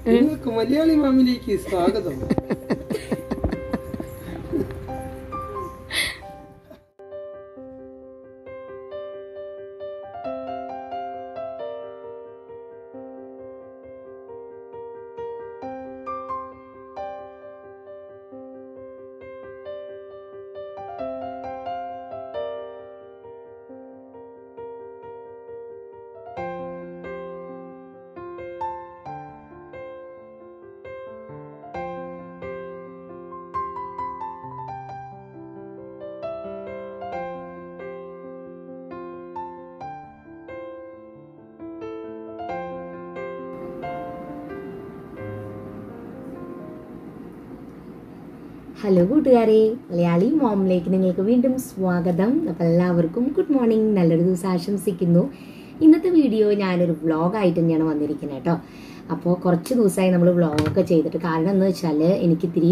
നിങ്ങൾക്ക് മലയാളി മാമിലേക്ക് സ്വാഗതം ഹലോ കൂട്ടുകാരെ മലയാളി മോമിലേക്ക് നിങ്ങൾക്ക് വീണ്ടും സ്വാഗതം അപ്പോൾ എല്ലാവർക്കും ഗുഡ് മോർണിംഗ് നല്ലൊരു ദിവസം ആശംസിക്കുന്നു ഇന്നത്തെ വീഡിയോ ഞാനൊരു വ്ളോഗായിട്ട് തന്നെയാണ് വന്നിരിക്കുന്നത് കേട്ടോ അപ്പോൾ കുറച്ച് ദിവസമായി നമ്മൾ വ്ളോഗൊക്കെ ചെയ്തിട്ട് കാരണം എന്ന് വെച്ചാൽ എനിക്കിത്തിരി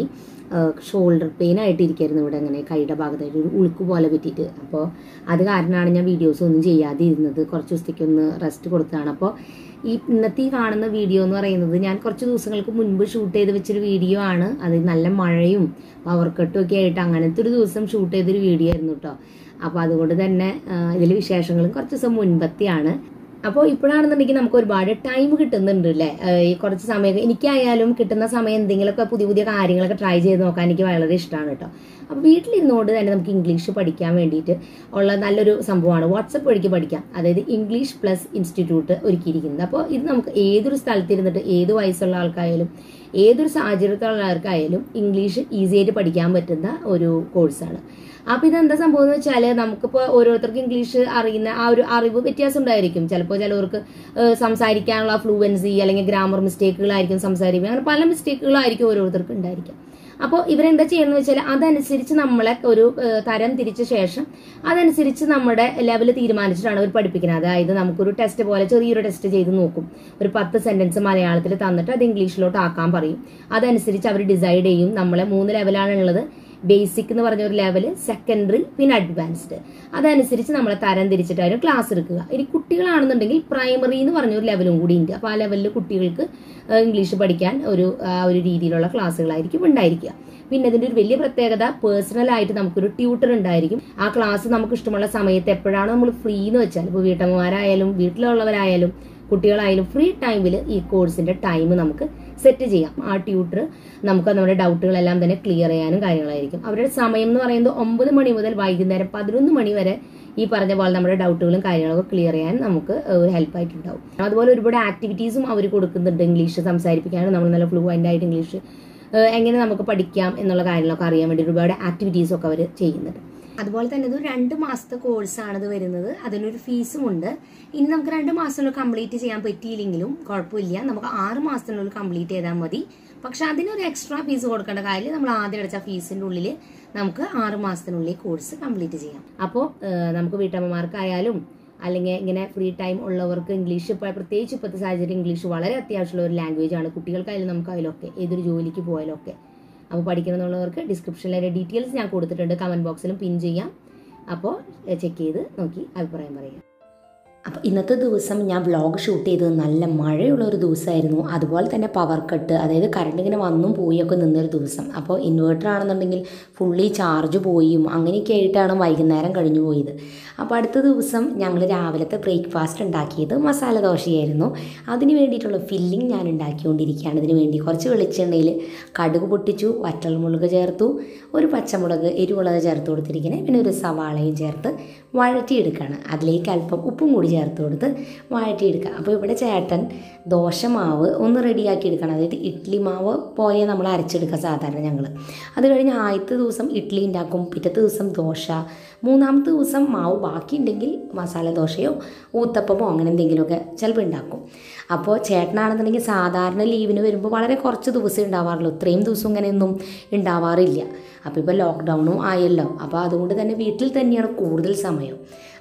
ഷോൾഡർ പെയിൻ ആയിട്ട് ഇരിക്കായിരുന്നു ഇവിടെ ഇങ്ങനെ കൈയുടെ ഭാഗത്തായിട്ട് ഒരു ഉളുക്ക് പോലെ പറ്റിയിട്ട് അപ്പോൾ അത് കാരണമാണ് ഞാൻ വീഡിയോസ് ഒന്നും ചെയ്യാതെ ഇരുന്നത് കുറച്ച് ദിവസത്തേക്ക് ഒന്ന് റെസ്റ്റ് കൊടുത്തതാണ് അപ്പോൾ ഈ ഇന്നത്തെ ഈ കാണുന്ന വീഡിയോ എന്ന് പറയുന്നത് ഞാൻ കുറച്ച് ദിവസങ്ങൾക്ക് മുൻപ് ഷൂട്ട് ചെയ്ത് വെച്ചൊരു വീഡിയോ ആണ് അത് നല്ല മഴയും പവർ കട്ടും ഒക്കെ ആയിട്ട് അങ്ങനത്തെ ഒരു ദിവസം ഷൂട്ട് ചെയ്തൊരു വീഡിയോ ആയിരുന്നു കേട്ടോ അപ്പോൾ അതുകൊണ്ട് തന്നെ ഇതിൽ വിശേഷങ്ങളും കുറച്ച് ദിവസം മുൻപത്തെയാണ് അപ്പോൾ ഇപ്പോഴാണെന്നുണ്ടെങ്കിൽ നമുക്ക് ഒരുപാട് ടൈം കിട്ടുന്നുണ്ട് അല്ലേ ഈ കുറച്ച് സമയം എനിക്കായാലും കിട്ടുന്ന സമയം എന്തെങ്കിലുമൊക്കെ പുതിയ പുതിയ കാര്യങ്ങളൊക്കെ ട്രൈ ചെയ്ത് നോക്കാൻ എനിക്ക് വളരെ ഇഷ്ടമാണ് കേട്ടോ അപ്പോൾ വീട്ടിലിരുന്നുകൊണ്ട് തന്നെ നമുക്ക് ഇംഗ്ലീഷ് പഠിക്കാൻ വേണ്ടിയിട്ട് ഉള്ള നല്ലൊരു സംഭവമാണ് വാട്സപ്പ് വഴിക്ക് പഠിക്കാം അതായത് ഇംഗ്ലീഷ് പ്ലസ് ഇൻസ്റ്റിറ്റ്യൂട്ട് ഒരുക്കിയിരിക്കുന്നത് അപ്പോൾ ഇത് നമുക്ക് ഏതൊരു സ്ഥലത്തിരുന്നിട്ട് ഏത് വയസ്സുള്ള ആൾക്കായാലും ഏതൊരു സാഹചര്യത്തിലുള്ള ആൾക്കായാലും ഇംഗ്ലീഷ് ഈസി ആയിട്ട് പഠിക്കാൻ പറ്റുന്ന ഒരു കോഴ്സാണ് അപ്പൊ ഇതെന്താ സംഭവം എന്ന് വെച്ചാൽ നമുക്കിപ്പോ ഓരോരുത്തർക്ക് ഇംഗ്ലീഷ് അറിയുന്ന ആ ഒരു അറിവ് വ്യത്യാസം ഉണ്ടായിരിക്കും ചിലപ്പോൾ ചിലവർക്ക് സംസാരിക്കാനുള്ള ഫ്ലുവൻസി അല്ലെങ്കിൽ ഗ്രാമർ മിസ്റ്റേക്കുകളായിരിക്കും സംസാരിക്കുക അങ്ങനെ പല മിസ്റ്റേക്കുകളായിരിക്കും ഓരോരുത്തർക്ക് ഉണ്ടായിരിക്കും അപ്പോൾ ഇവരെന്താ ചെയ്യുന്നത് വെച്ചാൽ അതനുസരിച്ച് നമ്മളെ ഒരു തരം തിരിച്ച ശേഷം അതനുസരിച്ച് നമ്മുടെ ലെവൽ തീരുമാനിച്ചിട്ടാണ് അവർ പഠിപ്പിക്കുന്നത് അതായത് നമുക്കൊരു ടെസ്റ്റ് പോലെ ചെറിയൊരു ടെസ്റ്റ് ചെയ്ത് നോക്കും ഒരു പത്ത് സെന്റൻസ് മലയാളത്തിൽ തന്നിട്ട് അത് ഇംഗ്ലീഷിലോട്ട് ആക്കാൻ പറയും അതനുസരിച്ച് അവർ ഡിസൈഡ് ചെയ്യും നമ്മളെ മൂന്ന് ലെവലാണ് ഉള്ളത് ബേസിക് എന്ന് പറഞ്ഞ ഒരു ലെവല് സെക്കൻഡറി പിന്നെ അഡ്വാൻസ്ഡ് അതനുസരിച്ച് നമ്മളെ തരം തിരിച്ചിട്ടായിരുന്നു ക്ലാസ് എടുക്കുക ഇനി കുട്ടികളാണെന്നുണ്ടെങ്കിൽ പ്രൈമറി എന്ന് പറഞ്ഞ ഒരു ലെവലും കൂടി ഉണ്ട് അപ്പോൾ ആ ലെവലിൽ കുട്ടികൾക്ക് ഇംഗ്ലീഷ് പഠിക്കാൻ ഒരു ആ ഒരു രീതിയിലുള്ള ക്ലാസ്സുകളായിരിക്കും ഉണ്ടായിരിക്കുക പിന്നെ ഇതിന്റെ ഒരു വലിയ പ്രത്യേകത പേഴ്സണൽ ആയിട്ട് നമുക്കൊരു ട്യൂട്ടർ ഉണ്ടായിരിക്കും ആ ക്ലാസ് നമുക്ക് ഇഷ്ടമുള്ള സമയത്ത് എപ്പോഴാണ് നമ്മൾ ഫ്രീ എന്ന് വെച്ചാൽ ഇപ്പോൾ വീട്ടമ്മമാരായാലും വീട്ടിലുള്ളവരായാലും കുട്ടികളായാലും ഫ്രീ ടൈമിൽ ഈ കോഴ്സിന്റെ ടൈം നമുക്ക് സെറ്റ് ചെയ്യാം ആ ട്യൂട്ടർ നമുക്ക് നമ്മുടെ ഡൗട്ടുകളെല്ലാം തന്നെ ക്ലിയർ ചെയ്യാനും കാര്യങ്ങളായിരിക്കും അവരുടെ സമയം എന്ന് പറയുന്നത് ഒമ്പത് മണി മുതൽ വൈകുന്നേരം പതിനൊന്ന് മണി വരെ ഈ പറഞ്ഞ പോലെ നമ്മുടെ ഡൗട്ടുകളും കാര്യങ്ങളൊക്കെ ക്ലിയർ ചെയ്യാൻ നമുക്ക് ഒരു ഹെൽപ്പായിട്ടുണ്ടാവും അതുപോലെ ഒരുപാട് ആക്ടിവിറ്റീസും അവർ കൊടുക്കുന്നുണ്ട് ഇംഗ്ലീഷ് സംസാരിപ്പിക്കാനും നമ്മൾ നല്ല ഫ്ലുവൻ്റ് ആയിട്ട് ഇംഗ്ലീഷ് എങ്ങനെ നമുക്ക് പഠിക്കാം എന്നുള്ള കാര്യങ്ങളൊക്കെ അറിയാൻ വേണ്ടി ഒരുപാട് ആക്ടിവിറ്റീസ് ഒക്കെ അവർ ചെയ്യുന്നുണ്ട് അതുപോലെ തന്നെ ഇത് രണ്ട് മാസത്തെ കോഴ്സാണ് ഇത് വരുന്നത് അതിനൊരു ഫീസും ഉണ്ട് ഇനി നമുക്ക് രണ്ട് മാസത്തിനുള്ളിൽ കംപ്ലീറ്റ് ചെയ്യാൻ പറ്റിയില്ലെങ്കിലും കുഴപ്പമില്ല നമുക്ക് ആറ് മാസത്തിനുള്ളിൽ കംപ്ലീറ്റ് ചെയ്താൽ മതി പക്ഷെ അതിനൊരു എക്സ്ട്രാ ഫീസ് കൊടുക്കേണ്ട കാര്യം നമ്മൾ ആദ്യം അടച്ച ഫീസിന്റെ ഉള്ളിൽ നമുക്ക് ആറ് മാസത്തിനുള്ളിൽ കോഴ്സ് കംപ്ലീറ്റ് ചെയ്യാം അപ്പോൾ നമുക്ക് വീട്ടമ്മമാർക്കായാലും അല്ലെങ്കിൽ ഇങ്ങനെ ഫ്രീ ടൈം ഉള്ളവർക്ക് ഇംഗ്ലീഷ് ഇപ്പോൾ പ്രത്യേകിച്ച് ഇപ്പോഴത്തെ സാഹചര്യം ഇംഗ്ലീഷ് വളരെ അത്യാവശ്യമുള്ള ഒരു ലാംഗ്വേജ് ആണ് കുട്ടികൾക്കായാലും നമുക്കായാലൊക്കെ ഏതൊരു ജോലിക്ക് പോയാലൊക്കെ അപ്പോൾ പഠിക്കണമെന്നുള്ളവർക്ക് ഡിസ്ക്രിപ്ഷനിൽ അതിൻ്റെ ഡീറ്റെയിൽസ് ഞാൻ കൊടുത്തിട്ടുണ്ട് കമൻറ്റ് ബോക്സിലും പിൻ ചെയ്യാം അപ്പോൾ ചെക്ക് ചെയ്ത് നോക്കി അഭിപ്രായം പറയാം അപ്പോൾ ഇന്നത്തെ ദിവസം ഞാൻ വ്ളോഗ് ഷൂട്ട് ചെയ്തത് നല്ല മഴയുള്ള ഒരു ദിവസമായിരുന്നു അതുപോലെ തന്നെ പവർ കട്ട് അതായത് കറണ്ട് ഇങ്ങനെ വന്നും പോയൊക്കെ നിന്നൊരു ദിവസം അപ്പോൾ ഇൻവേർട്ടർ ആണെന്നുണ്ടെങ്കിൽ ഫുള്ളി ചാർജ് പോയും അങ്ങനെയൊക്കെ ആയിട്ടാണ് വൈകുന്നേരം കഴിഞ്ഞു പോയത് അപ്പോൾ അടുത്ത ദിവസം ഞങ്ങൾ രാവിലത്തെ ബ്രേക്ക്ഫാസ്റ്റ് ഉണ്ടാക്കിയത് മസാല ദോശയായിരുന്നു അതിന് വേണ്ടിയിട്ടുള്ള ഫില്ലിംഗ് ഞാൻ ഉണ്ടാക്കിക്കൊണ്ടിരിക്കുകയാണ് ഇതിന് വേണ്ടി കുറച്ച് വെളിച്ചെണ്ണയിൽ കടുക് പൊട്ടിച്ചു വറ്റൽമുളക് ചേർത്തു ഒരു പച്ചമുളക് എരിവുള്ളത് ചേർത്ത് കൊടുത്തിരിക്കുന്നത് പിന്നെ ഒരു സവാളയും ചേർത്ത് വഴറ്റിയെടുക്കുകയാണ് അതിലേക്ക് അല്പം ഉപ്പും കൂടി ചേർത്ത് കൊടുത്ത് വഴറ്റിയെടുക്കുക അപ്പോൾ ഇവിടെ ചേട്ടൻ ദോശമാവ് ഒന്ന് റെഡിയാക്കി എടുക്കണം അതായത് ഇഡ്ഡലി മാവ് പോലെ നമ്മൾ അരച്ചെടുക്കുക സാധാരണ ഞങ്ങൾ അത് കഴിഞ്ഞ് ആദ്യത്തെ ദിവസം ഇഡ്ഡലി ഉണ്ടാക്കും പിറ്റത്തെ ദിവസം ദോശ മൂന്നാമത്തെ ദിവസം മാവ് ബാക്കിയുണ്ടെങ്കിൽ മസാല ദോശയോ ഊത്തപ്പമോ അങ്ങനെ എന്തെങ്കിലുമൊക്കെ ചിലപ്പോൾ ഉണ്ടാക്കും അപ്പോൾ ചേട്ടനാണെന്നുണ്ടെങ്കിൽ സാധാരണ ലീവിന് വരുമ്പോൾ വളരെ കുറച്ച് ദിവസം ഉണ്ടാവാറുള്ളൂ ഇത്രയും ദിവസം ഇങ്ങനെയൊന്നും ഉണ്ടാവാറില്ല അപ്പോൾ ഇപ്പോൾ ലോക്ക്ഡൗണും ആയല്ലോ അപ്പോൾ അതുകൊണ്ട് തന്നെ വീട്ടിൽ തന്നെയാണ് കൂടുതൽ സമയം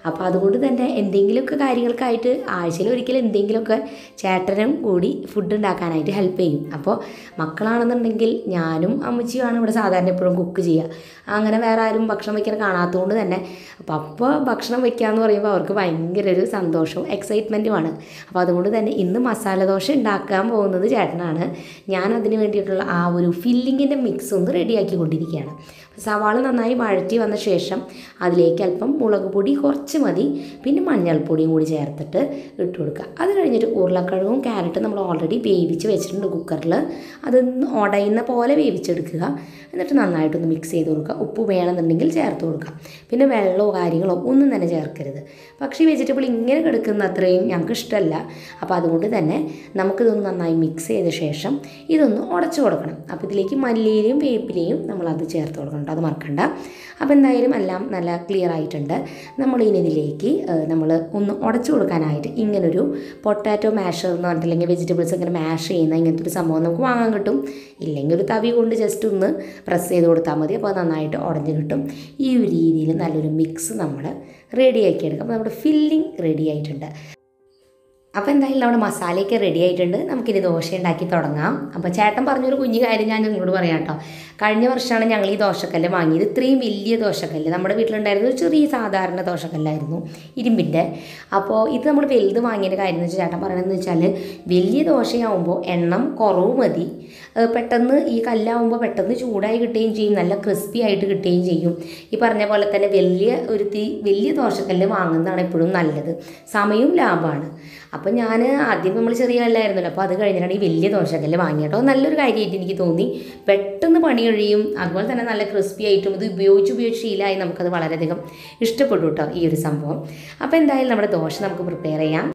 അപ്പോൾ അതുകൊണ്ട് തന്നെ എന്തെങ്കിലുമൊക്കെ കാര്യങ്ങൾക്കായിട്ട് ആഴ്ചയിൽ ഒരിക്കലും എന്തെങ്കിലുമൊക്കെ ചേട്ടനും കൂടി ഫുഡ് ഉണ്ടാക്കാനായിട്ട് ഹെൽപ്പ് ചെയ്യും അപ്പോൾ മക്കളാണെന്നുണ്ടെങ്കിൽ ഞാനും അമ്മച്ചിയുമാണ് ഇവിടെ സാധാരണ എപ്പോഴും കുക്ക് ചെയ്യുക അങ്ങനെ വേറെ ആരും ഭക്ഷണം വയ്ക്കാൻ കാണാത്തതുകൊണ്ട് തന്നെ അപ്പോൾ അപ്പോൾ ഭക്ഷണം വയ്ക്കാന്ന് പറയുമ്പോൾ അവർക്ക് ഭയങ്കര ഒരു സന്തോഷവും എക്സൈറ്റ്മെൻറ്റുമാണ് അപ്പോൾ അതുകൊണ്ട് തന്നെ ഇന്ന് മസാല ദോശ ഉണ്ടാക്കാൻ പോകുന്നത് ചേട്ടനാണ് ഞാൻ അതിന് വേണ്ടിയിട്ടുള്ള ആ ഒരു ഫില്ലിങ്ങിൻ്റെ മിക്സ് ഒന്ന് റെഡിയാക്കി കൊണ്ടിരിക്കുകയാണ് സവാള നന്നായി വഴറ്റി വന്ന ശേഷം അതിലേക്ക് അല്പം മുളക് പൊടി കുറച്ച് മതി പിന്നെ മഞ്ഞൾപ്പൊടിയും കൂടി ചേർത്തിട്ട് ഇട്ട് കൊടുക്കുക അത് കഴിഞ്ഞിട്ട് ഉരുളക്കിഴങ്ങും ക്യാരറ്റും നമ്മൾ ഓൾറെഡി വേവിച്ച് വെച്ചിട്ടുണ്ട് കുക്കറിൽ അത് ഉടയുന്ന പോലെ വേവിച്ചെടുക്കുക എന്നിട്ട് നന്നായിട്ടൊന്ന് മിക്സ് ചെയ്ത് കൊടുക്കുക ഉപ്പ് വേണമെന്നുണ്ടെങ്കിൽ ചേർത്ത് കൊടുക്കുക പിന്നെ വെള്ളമോ കാര്യങ്ങളോ ഒന്നും തന്നെ ചേർക്കരുത് പക്ഷേ ഈ വെജിറ്റബിൾ ഇങ്ങനെ കിടക്കുന്ന അത്രയും ഞങ്ങൾക്ക് ഇഷ്ടമല്ല അപ്പോൾ അതുകൊണ്ട് തന്നെ നമുക്കിതൊന്ന് നന്നായി മിക്സ് ചെയ്ത ശേഷം ഇതൊന്ന് ഉടച്ചു കൊടുക്കണം അപ്പോൾ ഇതിലേക്ക് മല്ലിയിലയും വേപ്പിലയും നമ്മളത് ചേർത്ത് കൊടുക്കണം കേട്ടോ അത് മറക്കണ്ട അപ്പോൾ എന്തായാലും എല്ലാം നല്ല ക്ലിയർ ആയിട്ടുണ്ട് നമ്മൾ ഇനി ഇതിലേക്ക് നമ്മൾ ഒന്ന് ഉടച്ചു കൊടുക്കാനായിട്ട് ഇങ്ങനൊരു പൊട്ടാറ്റോ മാഷർ എന്ന് പറഞ്ഞിട്ട് അല്ലെങ്കിൽ വെജിറ്റബിൾസ് ഇങ്ങനെ മാഷ് ചെയ്യുന്ന ഇങ്ങനത്തെ ഒരു സംഭവം നമുക്ക് വാങ്ങാൻ കിട്ടും ഇല്ലെങ്കിൽ ഒരു തവി കൊണ്ട് ജസ്റ്റ് ഒന്ന് പ്രസ് ചെയ്ത് കൊടുത്താൽ മതി അപ്പോൾ അത് നന്നായിട്ട് ഉടഞ്ഞ് കിട്ടും ഈ ഒരു രീതിയിൽ നല്ലൊരു മിക്സ് നമ്മൾ റെഡിയാക്കി എടുക്കാം അപ്പോൾ നമ്മുടെ ഫില്ലിംഗ് റെഡി ആയിട്ടുണ്ട് അപ്പോൾ എന്തായാലും നമ്മുടെ മസാലയൊക്കെ റെഡി ആയിട്ടുണ്ട് നമുക്കിനി ദോശ ഉണ്ടാക്കി തുടങ്ങാം അപ്പോൾ ചേട്ടൻ പറഞ്ഞൊരു കുഞ്ഞു കാര്യം ഞാൻ നിങ്ങളോട് പറയാം കേട്ടോ കഴിഞ്ഞ വർഷമാണ് ഞങ്ങൾ ഈ ദോശക്കല്ല് വാങ്ങിയത് ഇത്രയും വലിയ ദോശക്കല്ല് നമ്മുടെ വീട്ടിലുണ്ടായിരുന്നത് ഒരു ചെറിയ സാധാരണ ദോശക്കല്ലായിരുന്നു ഇരുമ്പിൻ്റെ അപ്പോൾ ഇത് നമ്മൾ വലുത് വാങ്ങിയതിൻ്റെ കാര്യം എന്ന് വെച്ചാൽ ചേട്ടൻ പറയണമെന്ന് വെച്ചാൽ വലിയ ദോശയാവുമ്പോൾ എണ്ണം കുറവ് മതി ഏഹ് പെട്ടെന്ന് ഈ കല്ലാവുമ്പോൾ പെട്ടെന്ന് ചൂടായി കിട്ടുകയും ചെയ്യും നല്ല ക്രിസ്പി ആയിട്ട് കിട്ടുകയും ചെയ്യും ഈ പറഞ്ഞ പോലെ തന്നെ വലിയ ഒരു തീ വലിയ ദോശക്കല്ല് വാങ്ങുന്നതാണ് എപ്പോഴും നല്ലത് സമയവും ലാഭമാണ് അപ്പം ഞാൻ ആദ്യം നമ്മൾ ചെറിയ കല്ലായിരുന്നല്ലോ അപ്പോൾ അത് കഴിഞ്ഞിട്ടാണ് ഈ വലിയ ദോശക്കല്ല് വാങ്ങിയിട്ടോ നല്ലൊരു കാര്യമായിട്ട് എനിക്ക് തോന്നി പെട്ടെന്ന് പണി കഴിയും അതുപോലെ തന്നെ നല്ല ക്രിസ്പി ആയിട്ടും ഇത് ഉപയോഗിച്ച് ഉപയോഗിച്ച് ശീലമായി നമുക്കത് വളരെയധികം ഇഷ്ടപ്പെട്ടു കേട്ടോ ഈ ഒരു സംഭവം അപ്പോൾ എന്തായാലും നമ്മുടെ ദോശ നമുക്ക് പ്രിപ്പയർ ചെയ്യാം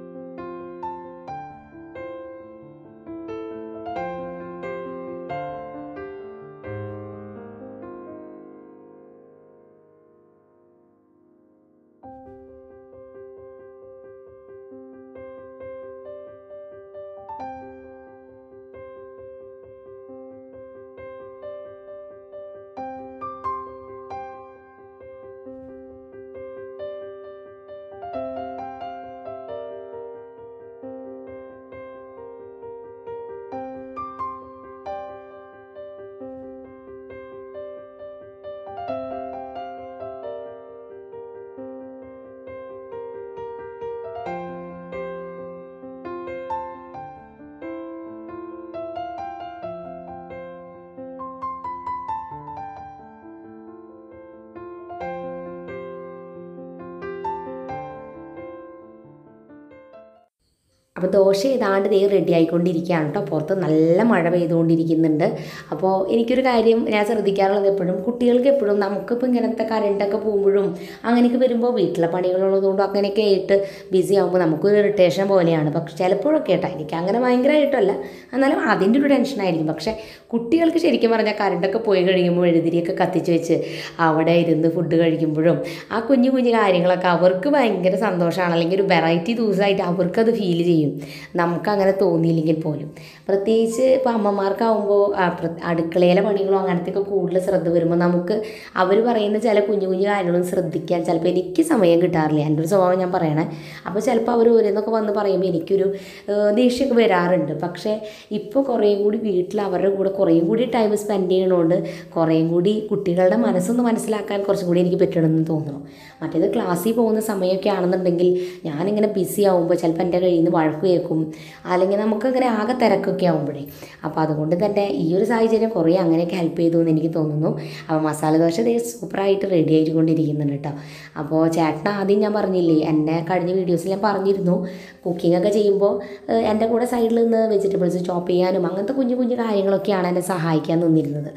അപ്പോൾ ദോശ ഏതാണ്ട് ദേ റെഡി ആയിക്കൊണ്ടിരിക്കുകയാണ് കേട്ടോ പുറത്ത് നല്ല മഴ പെയ്തുകൊണ്ടിരിക്കുന്നുണ്ട് അപ്പോൾ എനിക്കൊരു കാര്യം ഞാൻ ശ്രദ്ധിക്കാറുള്ളത് എപ്പോഴും കുട്ടികൾക്ക് എപ്പോഴും നമുക്കിപ്പോൾ ഇങ്ങനത്തെ കറണ്ടൊക്കെ പോകുമ്പോഴും അങ്ങനെയൊക്കെ വരുമ്പോൾ വീട്ടിലെ പണികളുള്ളതുകൊണ്ടും അങ്ങനെയൊക്കെ ആയിട്ട് ബിസി ആകുമ്പോൾ നമുക്കൊരു ഇറിറ്റേഷൻ പോലെയാണ് പക്ഷെ ചിലപ്പോഴൊക്കെ കേട്ടോ എനിക്ക് അങ്ങനെ ഭയങ്കരമായിട്ടല്ല എന്നാലും അതിൻ്റെ ഒരു ടെൻഷനായിരിക്കും പക്ഷേ കുട്ടികൾക്ക് ശരിക്കും പറഞ്ഞാൽ കറണ്ടൊക്കെ പോയി കഴിയുമ്പോൾ എഴുതിരിയൊക്കെ കത്തിച്ച് വെച്ച് അവിടെ ഇരുന്ന് ഫുഡ് കഴിക്കുമ്പോഴും ആ കുഞ്ഞു കുഞ്ഞു കാര്യങ്ങളൊക്കെ അവർക്ക് ഭയങ്കര സന്തോഷമാണ് അല്ലെങ്കിൽ ഒരു വെറൈറ്റി ദിവസമായിട്ട് അവർക്കത് ഫീൽ ചെയ്യും നമുക്കങ്ങനെ തോന്നിയില്ലെങ്കിൽ പോലും പ്രത്യേകിച്ച് ഇപ്പോൾ അമ്മമാർക്കാവുമ്പോൾ ആ, പ്ര- അടുക്കളയിലെ പണികളോ അങ്ങനത്തെയൊക്കെ കൂടുതൽ ശ്രദ്ധ വരുമ്പോൾ നമുക്ക് അവർ പറയുന്ന ചില കുഞ്ഞു കുഞ്ഞു കാര്യങ്ങളും ശ്രദ്ധിക്കാൻ ചിലപ്പോൾ എനിക്ക് സമയം കിട്ടാറില്ല എൻ്റെ ഒരു സ്വഭാവം ഞാൻ പറയണേ അപ്പോൾ ചിലപ്പോൾ അവർ ഓരോന്നൊക്കെ വന്ന് പറയുമ്പോൾ എനിക്കൊരു ഏഹ്, ദേഷ്യമൊക്കെ വരാറുണ്ട് പക്ഷേ ഇപ്പോൾ കുറേയും കൂടി വീട്ടിൽ അവരുടെ കൂടെ കുറേയും കൂടി ടൈം സ്പെൻഡ് ചെയ്യണോണ്ട് കുറേയും കൂടി കുട്ടികളുടെ മനസ്സൊന്ന് മനസ്സിലാക്കാൻ കുറച്ചും കൂടി എനിക്ക് പറ്റണമെന്ന് തോന്നുന്നു മറ്റേത് ക്ലാസ്സിൽ പോകുന്ന സമയമൊക്കെ ആണെന്നുണ്ടെങ്കിൽ ഞാനിങ്ങനെ ബിസി ആവുമ്പോൾ ചിലപ്പോൾ എൻ്റെ കയ്യിൽ നിന്ന് വഴക്ക് കേൾക്കും അല്ലെങ്കിൽ നമുക്കങ്ങനെ ആകെ തിരക്കൊക്കെ ആകുമ്പോഴേ അപ്പോൾ അതുകൊണ്ട് തന്നെ ഈ ഒരു സാഹചര്യം കുറേ അങ്ങനെയൊക്കെ ഹെൽപ്പ് ചെയ്തു എന്ന് എനിക്ക് തോന്നുന്നു അപ്പോൾ മസാല ദോശ ദേ സൂപ്പറായിട്ട് റെഡി ആയിക്കൊണ്ടിരിക്കുന്നുണ്ട് കേട്ടോ അപ്പോൾ ചേട്ടൻ ആദ്യം ഞാൻ പറഞ്ഞില്ലേ എന്നെ കഴിഞ്ഞ വീഡിയോസിൽ ഞാൻ പറഞ്ഞിരുന്നു കുക്കിംഗ് ഒക്കെ ചെയ്യുമ്പോൾ ഏഹ്, എൻ്റെ കൂടെ സൈഡിൽ നിന്ന് വെജിറ്റബിൾസ് ചോപ്പ് ചെയ്യാനും അങ്ങനത്തെ കുഞ്ഞു കുഞ്ഞു കാര്യങ്ങളൊക്കെയാണ് എന്നെ സഹായിക്കാൻ നിന്നിരുന്നത്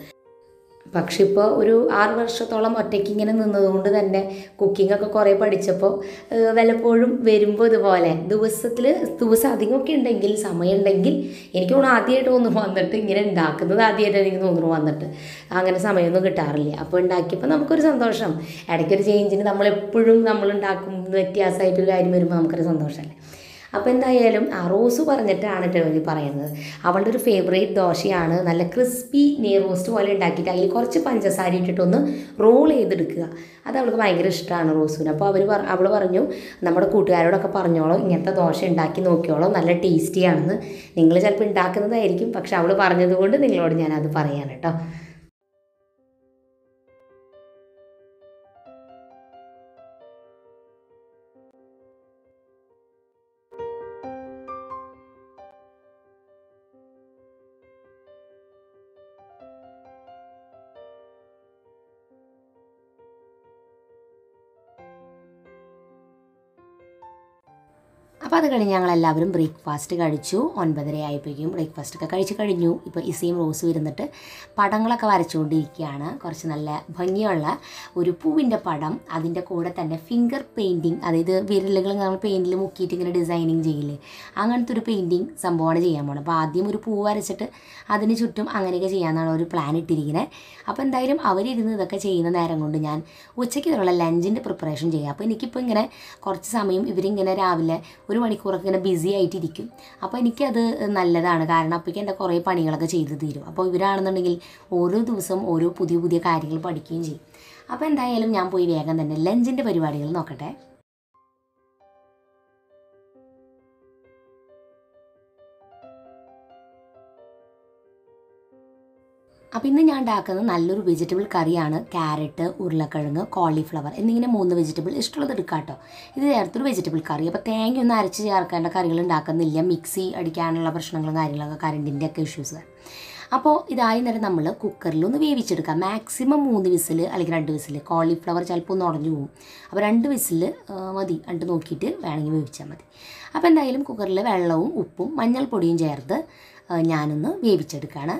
പക്ഷെ ഇപ്പോൾ ഒരു ആറ് വർഷത്തോളം ഒറ്റയ്ക്ക് ഇങ്ങനെ നിന്നതുകൊണ്ട് തന്നെ കുക്കിംഗ് ഒക്കെ കുറേ പഠിച്ചപ്പോൾ ഏഹ്, വല്ലപ്പോഴും വരുമ്പോൾ ഇതുപോലെ ദിവസത്തിൽ ദിവസം അധികമൊക്കെ ഉണ്ടെങ്കിൽ സമയം ഉണ്ടെങ്കിൽ എനിക്ക് തോന്നുന്നു ആദ്യമായിട്ട് തോന്നുന്നു വന്നിട്ട് ഇങ്ങനെ ഉണ്ടാക്കുന്നത് ആദ്യമായിട്ട് എനിക്ക് തോന്നുന്നു വന്നിട്ട് അങ്ങനെ സമയമൊന്നും കിട്ടാറില്ല അപ്പോൾ ഉണ്ടാക്കിയപ്പോൾ നമുക്കൊരു സന്തോഷം ഇടയ്ക്കൊരു ചേഞ്ചിന് നമ്മളെപ്പോഴും നമ്മൾ ഉണ്ടാക്കും വ്യത്യാസമായിട്ടൊരു കാര്യം വരുമ്പോൾ നമുക്കൊരു സന്തോഷമല്ലേ അപ്പോൾ എന്തായാലും ആ റോസ് പറഞ്ഞിട്ടാണ് കേട്ടോ ഇത് പറയുന്നത് അവളുടെ ഒരു ഫേവറേറ്റ് ദോശയാണ് നല്ല ക്രിസ്പി നെയ് റോസ്റ്റ് പോലെ ഉണ്ടാക്കിയിട്ട് അതിൽ കുറച്ച് പഞ്ചസാര ഇട്ടിട്ടൊന്ന് റോൾ ചെയ്തെടുക്കുക അത് അവൾക്ക് ഭയങ്കര ഇഷ്ടമാണ് റോസുവിന് അപ്പോൾ അവർ അവൾ പറഞ്ഞു നമ്മുടെ കൂട്ടുകാരോടൊക്കെ പറഞ്ഞോളൂ ഇങ്ങനത്തെ ദോശ ഉണ്ടാക്കി നോക്കിയോളൂ നല്ല ടേസ്റ്റിയാണെന്ന് നിങ്ങൾ ചിലപ്പോൾ ഉണ്ടാക്കുന്നതായിരിക്കും പക്ഷെ അവൾ പറഞ്ഞതുകൊണ്ട് നിങ്ങളോട് ഞാനത് പറയാൻ കേട്ടോ അപ്പോൾ അത് കഴിഞ്ഞ് ഞങ്ങൾ എല്ലാവരും ബ്രേക്ക്ഫാസ്റ്റ് കഴിച്ചു ഒൻപതര ആയപ്പോഴേക്കും ബ്രേക്ക്ഫാസ്റ്റ് ഒക്കെ കഴിച്ച് കഴിഞ്ഞു ഇപ്പോൾ ഇസയും റോസും ഇരുന്നിട്ട് പടങ്ങളൊക്കെ വരച്ചുകൊണ്ടിരിക്കുകയാണ് കുറച്ച് നല്ല ഭംഗിയുള്ള ഒരു പൂവിൻ്റെ പടം അതിൻ്റെ കൂടെ തന്നെ ഫിംഗർ പെയിൻറ്റിങ് അതായത് വിരലുകൾ നമ്മൾ പെയിൻറ്റിൽ മുക്കിയിട്ട് ഇങ്ങനെ ഡിസൈനിങ് ചെയ്യില്ലേ അങ്ങനത്തെ ഒരു പെയിൻറ്റിങ് സംഭവമാണ് ചെയ്യാൻ പോകണം അപ്പോൾ ആദ്യം ഒരു പൂ വരച്ചിട്ട് അതിന് ചുറ്റും അങ്ങനെയൊക്കെ ചെയ്യാമെന്നാണ് ഒരു പ്ലാൻ ഇട്ടിരിക്കുന്നത് അപ്പോൾ എന്തായാലും അവരിരുന്ന് ഇതൊക്കെ ചെയ്യുന്ന നേരം കൊണ്ട് ഞാൻ ഉച്ചയ്ക്ക് ഇതിലുള്ള ലഞ്ചിൻ്റെ പ്രിപ്പറേഷൻ ചെയ്യാം അപ്പോൾ എനിക്കിപ്പോൾ ഇങ്ങനെ കുറച്ച് സമയം ഇവരിങ്ങനെ രാവിലെ ഒരു മണിക്കൂറൊക്കെ ഇങ്ങനെ ബിസി ആയിട്ടിരിക്കും അപ്പോൾ എനിക്കത് നല്ലതാണ് കാരണം അപ്പോഴേക്കും എൻ്റെ കുറേ പണികളൊക്കെ ചെയ്ത് തീരും അപ്പോൾ ഇവരാണെന്നുണ്ടെങ്കിൽ ഓരോ ദിവസവും ഓരോ പുതിയ പുതിയ കാര്യങ്ങൾ പഠിക്കുകയും ചെയ്യും അപ്പോൾ എന്തായാലും ഞാൻ പോയി വേഗം തന്നെ ലഞ്ചിൻ്റെ പരിപാടികൾ നോക്കട്ടെ അപ്പോൾ ഇന്ന് ഞാൻ ഉണ്ടാക്കുന്നത് നല്ലൊരു വെജിറ്റബിൾ കറിയാണ് ക്യാരറ്റ് ഉരുളക്കിഴങ്ങ് കോളിഫ്ലവർ എന്നിങ്ങനെ മൂന്ന് വെജിറ്റബിൾ ഇഷ്ടമുള്ളത് എടുക്കാം കേട്ടോ ഇത് ചേർത്തൊരു വെജിറ്റബിൾ കറി അപ്പോൾ തേങ്ങയൊന്നും അരച്ച് ചേർക്കേണ്ട കറികൾ ഉണ്ടാക്കുന്നില്ല മിക്സി അടിക്കാനുള്ള പ്രശ്നങ്ങളും കാര്യങ്ങളൊക്കെ കറണ്ടിൻ്റെ ഒക്കെ ഇഷ്യൂസ് അപ്പോൾ ഇതായി നേരം നമ്മൾ കുക്കറിൽ ഒന്ന് വേവിച്ചെടുക്കാം മാക്സിമം മൂന്ന് വിസിൽ അല്ലെങ്കിൽ രണ്ട് വിസിൽ കോളിഫ്ലവർ ചിലപ്പോൾ ഒന്ന് ഉടഞ്ഞു പോകും അപ്പോൾ രണ്ട് വിസിൽ മതി രണ്ട് നോക്കിയിട്ട് വേണമെങ്കിൽ വേവിച്ചാൽ മതി അപ്പോൾ എന്തായാലും കുക്കറിൽ വെള്ളവും ഉപ്പും മഞ്ഞൾപ്പൊടിയും ചേർത്ത് ആ, ഞാനൊന്ന് വേവിച്ചെടുക്കുകയാണ്